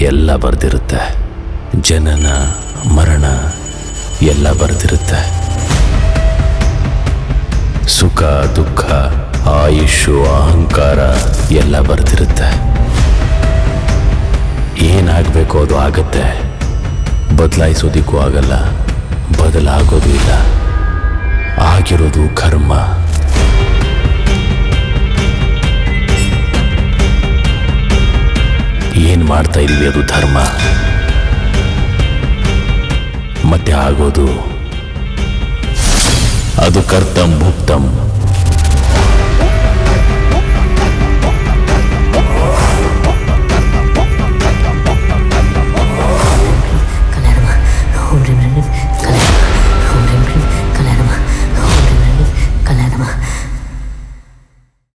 ಎಲ್ಲ ಬರ್ದಿರುತ್ತೆ ಜನನ ಮರಣ ಎಲ್ಲ ಬರ್ದಿರುತ್ತೆ ಸುಖ ದುಃಖ ಆಯುಷು ಅಹಂಕಾರ ಎಲ್ಲ ಬರ್ದಿರುತ್ತೆ ಏನಾಗಬೇಕು ಅದು ಆಗತ್ತೆ ಬದಲಾಯಿಸೋದಿಕ್ಕೂ ಆಗಲ್ಲ ಬದಲಾಗೋದು ಇಲ್ಲ ಆಗಿರೋದು ಕರ್ಮ ಏನ್ ಮಾಡ್ತಾ ಇದೀವಿ ಅದು ಧರ್ಮ ಮತ್ತೆ ಆಗೋದು ಅದು ಕರ್ತಂ ಭುಕ್ತಂ